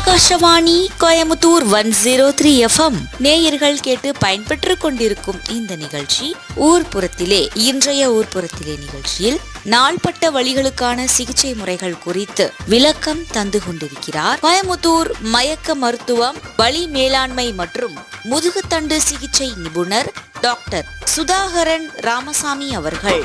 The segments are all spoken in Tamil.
Akashvani Coimbatore one zero three FM நேயர்கள் கேட்டு பயன்பெற்றுக் கொண்டிருக்கும் இந்த நிகழ்ச்சி ஊர்ப்புறத்திலே இன்றைய ஊர்ப்புறத்திலே நிகழ்ச்சியில் நாள்பட்ட வழிகளுக்கான சிகிச்சை முறைகள் குறித்து விளக்கம் தந்து கொண்டிருக்கிறார் கோயமுத்தூர் மயக்க மருத்துவம் வலி மேலாண்மை மற்றும் முதுகுத்தண்டு சிகிச்சை நிபுணர் டாக்டர் சுதாகரன் ராமசாமி அவர்கள்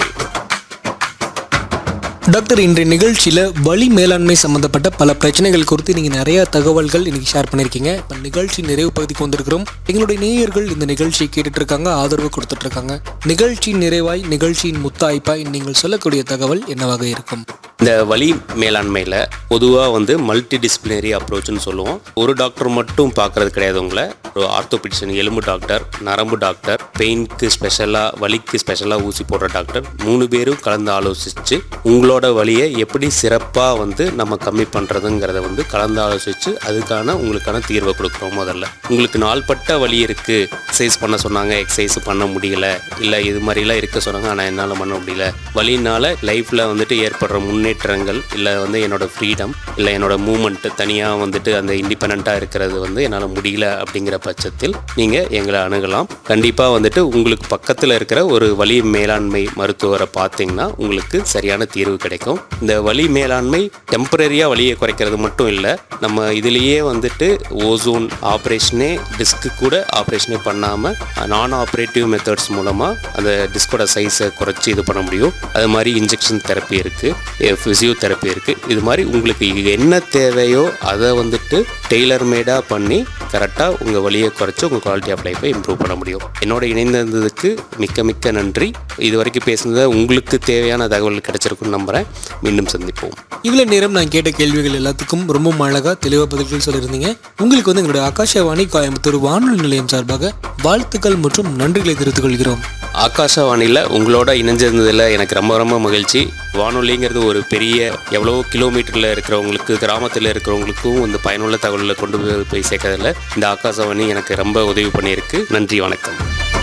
டாக்டர் இன்றைய நிகழ்ச்சியில் வலி மேலாண்மை சம்மந்தப்பட்ட பல பிரச்சனைகள் குறித்து நீங்கள் நிறைய தகவல்கள் இன்னைக்கு ஷேர் பண்ணியிருக்கீங்க இப்போ நிகழ்ச்சி நிறைவு பகுதிக்கு வந்திருக்கிறோம் எங்களுடைய நேயர்கள் இந்த நிகழ்ச்சியை கேட்டுட்டு இருக்காங்க ஆதரவு கொடுத்துட்டு இருக்காங்க நிகழ்ச்சி நிறைவாய் நிகழ்ச்சியின் முத்தாய்ப்பாய் நீங்கள் சொல்லக்கூடிய தகவல் என்னவாக இருக்கும் இந்த வலி மேலாண்மையில் பொதுவாக வந்து மல்டி டிசிப்ளினரி அப்ரோச்னு சொல்லுவோம் ஒரு டாக்டர் மட்டும் பார்க்கறது கிடையாது உங்களை ஒரு ஆர்த்தோபிடிஷன் எலும்பு டாக்டர் நரம்பு டாக்டர் பெயினுக்கு ஸ்பெஷலாக வலிக்கு ஸ்பெஷலாக ஊசி போடுற டாக்டர் மூணு பேரும் கலந்து ஆலோசித்து உங்களோட வலியை எப்படி சிறப்பாக வந்து நம்ம கம்மி பண்ணுறதுங்கிறத வந்து கலந்து ஆலோசித்து அதுக்கான உங்களுக்கான தீர்வை கொடுக்குறோம் முதல்ல உங்களுக்கு நாள்பட்ட வலி இருக்குது எக்ஸசைஸ் பண்ண சொன்னாங்க எக்ஸசைஸ் பண்ண முடியல இல்லை இது மாதிரிலாம் இருக்க சொன்னாங்க ஆனால் என்னால் பண்ண முடியல வலினால லைஃப்பில் வந்துட்டு ஏற்படுற முன்னேற்றங்கள் இல்லை வந்து என்னோட ஃப்ரீடம் இல்லை என்னோட மூமெண்ட் தனியாக வந்துட்டு அந்த இண்டிபெண்ட்டாக இருக்கிறது வந்து என்னால் முடியல அப்படிங்கிற பட்சத்தில் நீங்கள் எங்களை அணுகலாம் கண்டிப்பாக வந்துட்டு உங்களுக்கு பக்கத்தில் இருக்கிற ஒரு வலி மேலாண்மை மருத்துவரை பார்த்தீங்கன்னா உங்களுக்கு சரியான தீர்வு கிடைக்கும் இந்த வலி மேலாண்மை டெம்பரரியாக வலியை குறைக்கிறது மட்டும் இல்லை நம்ம இதுலேயே வந்துட்டு ஓசோன் ஆப்ரேஷனே டிஸ்க்கு கூட ஆப்ரேஷனே பண்ணாமல் நான் ஆப்ரேட்டிவ் மெத்தட்ஸ் மூலமாக அந்த டிஸ்கோட சைஸை குறைச்சி இது பண்ண முடியும் அது மாதிரி இன்ஜெக்ஷன் தெரப்பி இருக்குது ஃபிசியோதெரப்பி இருக்குது இது மாதிரி உங்களுக்கு என்ன தேவையோ அதை வந்துட்டு டெய்லர் மேடாக பண்ணி கரெக்டாக உங்கள் வலியை குறைச்சி உங்கள் குவாலிட்டி ஆஃப் லைஃப்பை இம்ப்ரூவ் பண்ண முடியும் என்னோட இணைந்ததுக்கு மிக்க மிக்க நன்றி இது வரைக்கும் பேசுனதை உங்களுக்கு தேவையான தகவல் கிடைச்சிருக்குன்னு நம்புகிறேன் மீண்டும் சந்திப்போம் இவ்வளோ நேரம் நான் கேட்ட கேள்விகள் எல்லாத்துக்கும் ரொம்ப அழகாக தெளிவாக பதில்கள் சொல்லியிருந்தீங்க உங்களுக்கு வந்து எங்களுடைய ஆகாஷவாணி கோயம்புத்தூர் வானொலி நிலையம் சார்பாக வாழ்த்துக்கள் மற்றும் நன்றிகளை தெரிவித்துக் கொள்கிறோம் ஆகாஷவாணியில் உங்களோட இணைஞ்சிருந்ததில் எனக்கு ரொம்ப ரொம்ப மகிழ்ச்சி வானொலிங்கிறது ஒரு பெரிய எவ்வளோ கிலோமீட்டரில் இருக்கிறவங்களுக்கு கிராமத்தில் இருக்கிறவங்களுக்கும் இந்த பயனுள்ள தகவல்களை கொண்டு போய் போய் சேர்க்கறதில்ல இந்த ஆகாஷவாணி எனக்கு ரொம்ப உதவி பண்ணியிருக்கு நன்றி வணக்கம்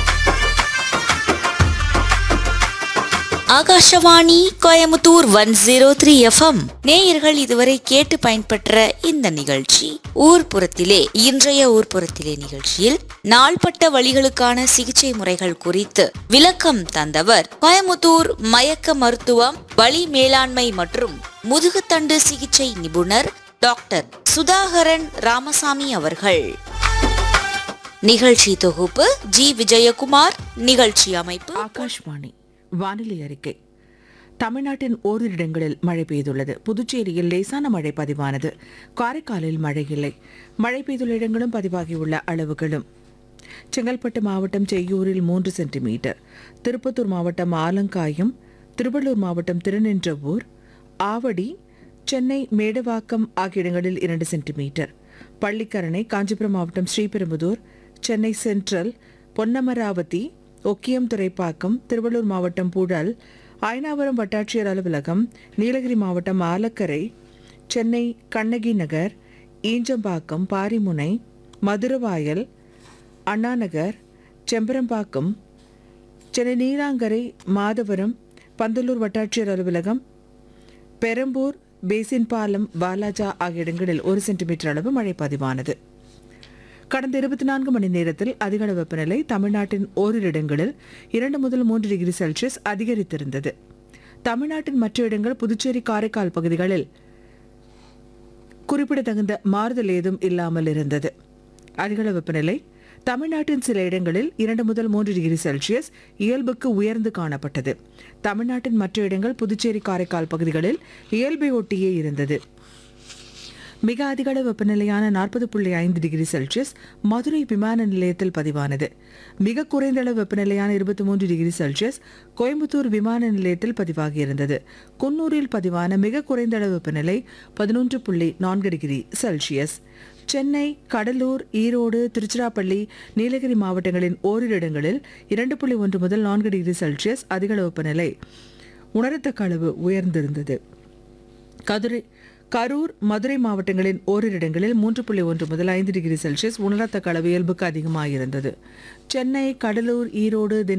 Akashvani Coimbatore one zero three FM நேயர்கள் இதுவரை கேட்டு பயன்பெற்ற இந்த நிகழ்ச்சி ஊர்ப்புறத்திலே இன்றைய ஊர்ப்புறத்திலே நிகழ்ச்சியில் நாள்பட்ட வழிகளுக்கான சிகிச்சை முறைகள் குறித்து விளக்கம் தந்தவர் கோயமுத்தூர் மயக்க மருத்துவம் வலி மேலாண்மை மற்றும் முதுகுத்தண்டு சிகிச்சை நிபுணர் டாக்டர் சுதாகரன் ராமசாமி அவர்கள் நிகழ்ச்சி தொகுப்பு ஜி விஜயகுமார் நிகழ்ச்சி அமைப்பு ஆகாஷ்வாணி வானிலை அறிக்கை தமிழ்நாட்டின் ஓரிரு இடங்களில் மழை பெய்துள்ளது புதுச்சேரியில் லேசான மழை பதிவானது காரைக்காலில் மழை இல்லை மழை பெய்துள்ள இடங்களும் பதிவாகியுள்ள அளவுகளும் செங்கல்பட்டு மாவட்டம் செய்யூரில் மூன்று சென்டிமீட்டர் திருப்பத்தூர் மாவட்டம் ஆலங்காயம் திருவள்ளூர் மாவட்டம் திருநின்றவூர் ஆவடி சென்னை மேடவாக்கம் ஆகிய இடங்களில் இரண்டு சென்டிமீட்டர் பள்ளிக்கரணை காஞ்சிபுரம் மாவட்டம் ஸ்ரீபெரும்புதூர் சென்னை சென்ட்ரல் பொன்னமராவதி ஒக்கியம் துறைப்பாக்கம் திருவள்ளூர் மாவட்டம் புழல் அயனாவரம் வட்டாட்சியர் அலுவலகம் நீலகிரி மாவட்டம் ஆலக்கரை சென்னை கண்ணகி நகர் ஈஞ்சம்பாக்கம் பாரிமுனை மதுரவாயல் அண்ணாநகர் செம்பரம்பாக்கம் சென்னை நீலாங்கரை மாதவரம் பந்தலூர் வட்டாட்சியர் அலுவலகம் பெரம்பூர் பேசின் பாலம் வாலாஜா ஆகிய இடங்களில் ஒரு சென்டிமீட்டர் அளவு மழை பதிவானது கடந்த இருபத்தி நான்கு மணி நேரத்தில் அதிகளவு வெப்பநிலை தமிழ்நாட்டின் ஓரிரு இடங்களில் இரண்டு முதல் மூன்று டிகிரி செல்சியஸ் அதிகரித்திருந்தது தமிழ்நாட்டின் மற்ற இடங்கள் புதுச்சேரி காரைக்கால் பகுதிகளில் குறிப்பிடத்தகுந்த மாறுதல் ஏதும் இல்லாமல் இருந்தது அதிகளவு வெப்பநிலை தமிழ்நாட்டின் சில இடங்களில் இரண்டு முதல் மூன்று டிகிரி செல்சியஸ் இயல்புக்கு உயர்ந்து காணப்பட்டது தமிழ்நாட்டின் மற்ற இடங்கள் புதுச்சேரி காரைக்கால் பகுதிகளில் இயல்பை ஒட்டியே இருந்தது மிக அதிகளவு வெப்பநிலையான நாற்பது புள்ளி ஐந்து டிகிரி செல்சியஸ் மதுரை விமான நிலையத்தில் பதிவானது மிக குறைந்த அளவு வெப்பநிலையான இருபத்தி மூன்று டிகிரி செல்சியஸ் கோயம்புத்தூர் விமான நிலையத்தில் பதிவாகியிருந்தது குன்னூரில் பதிவான மிக குறைந்த அளவு வெப்பநிலை பதினொன்று புள்ளி நான்கு டிகிரி செல்சியஸ் சென்னை கடலூர் ஈரோடு திருச்சிராப்பள்ளி நீலகிரி மாவட்டங்களின் ஓரிரு இடங்களில் இரண்டு புள்ளி ஒன்று முதல் நான்கு டிகிரி செல்சியஸ் அதிகளவு வெப்பநிலை உணரத்தக்க அளவு உயர்ந்திருந்தது கதுரை கரூர் மதுரை மாவட்டங்களின் ஓரிரு இடங்களில் மூன்று புள்ளி ஒன்று முதல் ஐந்து டிகிரி செல்சியஸ் உணரத்தக்க அளவு இயல்புக்கு அதிகமாக இருந்தது சென்னை கடலூர் ஈரோடு திண்டுக்கல்